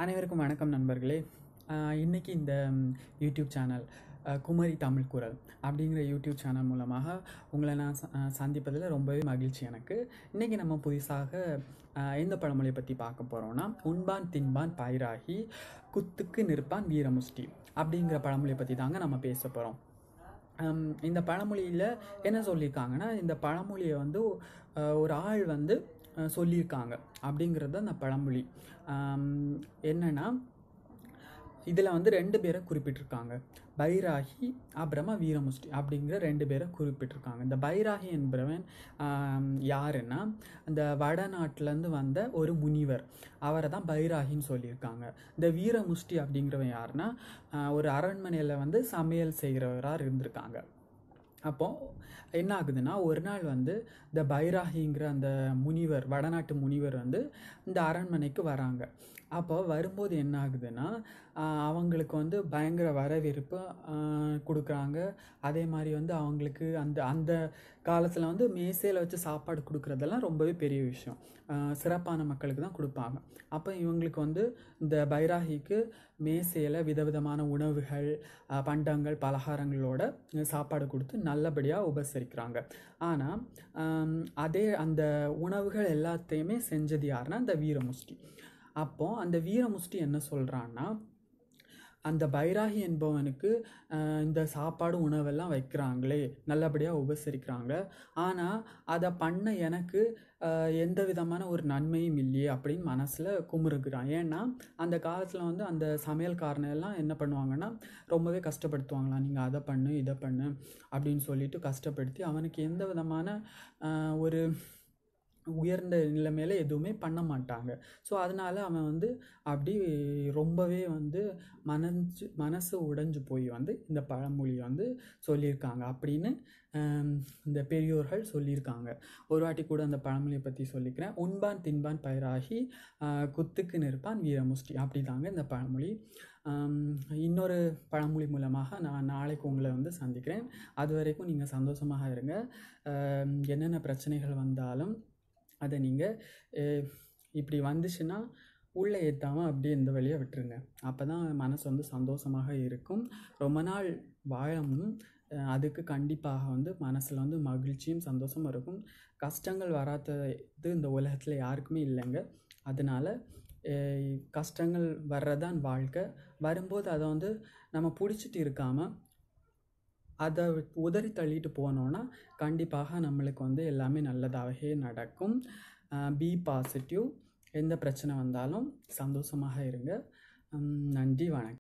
அனைவருக்கும் வணக்கம் நண்பர்களே ஆஹ் இன்னைக்கு இந்த ம், யூடியூப் சேனல் அஹ், குமரி தமிழ் குரல் அப்படிங்கிற யூடியூப் சேனல் மூலமாக உங்களை நான் ச- அஹ், சந்திப்பதில் ரொம்பவே மகிழ்ச்சி எனக்கு இன்னைக்கு நம்ம புதுசாக ஆஹ், எந்த பழமொழியை பற்றி பார்க்க போகிறோம்னா உண்பான் தின்பான் பயிராகி குத்துக்கு நிற்பான் வீரமுஷ்டி அப்படிங்கிற பழமொழியை பற்றி தாங்க நம்ம பேச போகிறோம் ஹம், இந்த பழமொழியில் என்ன சொல்லியிருக்காங்கன்னா இந்த பழமொழியை வந்து அஹ், ஒரு ஆள் வந்து அஹ், சொல்லியிருக்காங்க அப்படிங்கிறது அந்த பழமொழி ஹம், என்னன்னா இதில் வந்து ரெண்டு பேரை குறிப்பிட்டிருக்காங்க பைராகி அப்புறமா வீரமுஷ்டி அப்படிங்கிற ரெண்டு பேரை குறிப்பிட்டிருக்காங்க இந்த பைராகி என்பவன் ஆம், யாருன்னா அந்த வடநாட்டிலேருந்து வந்த ஒரு முனிவர் அவரை தான் பைராகின்னு சொல்லியிருக்காங்க இந்த வீரமுஷ்டி அப்படிங்கிறவன் யாருன்னா ஆஹ், ஒரு அரண்மனையில் வந்து சமையல் செய்கிறவராக இருந்திருக்காங்க அப்போ என்ன ஆகுதுன்னா ஒரு நாள் வந்து இந்த பைராகிங்கிற அந்த முனிவர் வடநாட்டு முனிவர் வந்து இந்த அரண்மனைக்கு வராங்க அப்போ வரும்போது என்ன ஆகுதுன்னா ஆஹ் அவங்களுக்கு வந்து பயங்கர வரவேற்பு ஆஹ் கொடுக்குறாங்க அதே மாதிரி வந்து அவங்களுக்கு அந்த அந்த காலத்தில் வந்து மேசையில் வச்சு சாப்பாடு கொடுக்குறதெல்லாம் ரொம்பவே பெரிய விஷயம் ஆஹ் சிறப்பான மக்களுக்கு தான் கொடுப்பாங்க அப்போ இவங்களுக்கு வந்து இந்த பைராகிக்கு மேசையில் விதவிதமான உணவுகள் ஆஹ் பண்டங்கள் பலகாரங்களோட சாப்பாடு கொடுத்து நல்லபடியாக உபசரிக்கிறாங்க ஆனால் அதே அந்த உணவுகள் எல்லாத்தையுமே செஞ்சது யாருன்னா அந்த வீரமுஷ்டி அப்போ அந்த வீரமுஷ்டி என்ன சொல்கிறான்னா அந்த பைராகி என்பவனுக்கு ஆஹ், இந்த சாப்பாடு உணவெல்லாம் வைக்கிறாங்களே நல்லபடியாக உபசரிக்கிறாங்க ஆனால் அதை பண்ண எனக்கு ஆஹ், எந்த விதமான ஒரு நன்மையும் இல்லையே அப்படின்னு மனசில் குமுறுகிறான் ஏன்னா அந்த காலத்தில் வந்து அந்த சமையல்காரனை எல்லாம் என்ன பண்ணுவாங்கன்னா ரொம்பவே கஷ்டப்படுத்துவாங்களாம் நீங்கள் அதை பண்ணு இதை பண்ணு அப்படின்னு சொல்லிட்டு கஷ்டப்படுத்தி அவனுக்கு எந்த விதமான ஆஹ், ஒரு உயர்ந்த நிலைமையில எதுவுமே பண்ண மாட்டாங்க ஸோ அதனால அவன் வந்து அப்படி ரொம்பவே வந்து மனஞ்சு மனசு உடைஞ்சு போய் வந்து இந்த பழமொழியை வந்து சொல்லியிருக்காங்க அப்படின்னு ஆம், இந்த பெரியோர்கள் சொல்லியிருக்காங்க ஒரு வாட்டி கூட அந்த பழமொழியை பற்றி சொல்லிக்கிறேன் உண்பான் தின்பான் பயிராகி ஆஹ், குத்துக்கு நிற்பான் வீரமுஷ்டி அப்படி தாங்க இந்த பழமொழி ஆம், இன்னொரு பழமொழி மூலமாக நான் நாளைக்கு உங்களை வந்து சந்திக்கிறேன் அது வரைக்கும் நீங்கள் சந்தோஷமாக இருங்க ஆம், என்னென்ன பிரச்சனைகள் வந்தாலும் அதை நீங்கள் இப்படி வந்துச்சுன்னா உள்ளே ஏற்றாமல் அப்படியே இந்த வழியாக விட்டுருங்க அப்போ தான் மனசு வந்து சந்தோஷமாக இருக்கும் ரொம்ப நாள் வாழணும் அஹ் அதுக்கு கண்டிப்பாக வந்து மனசில் வந்து மகிழ்ச்சியும் சந்தோஷமும் இருக்கும் கஷ்டங்கள் வராதது இந்த உலகத்தில் யாருக்குமே இல்லைங்க அதனால் அஹ் கஷ்டங்கள் வர்றதான் வாழ்க்கை வரும்போது அதை வந்து நம்ம பிடிச்சிட்டு இருக்காமல் அதை உதறி தள்ளிட்டு போனோன்னா கண்டிப்பாக நம்மளுக்கு வந்து எல்லாமே நல்லதாகவே நடக்கும் பி பாசிட்டிவ் எந்த பிரச்சனை வந்தாலும் சந்தோஷமாக இருங்க உம் நன்றி வணக்கம்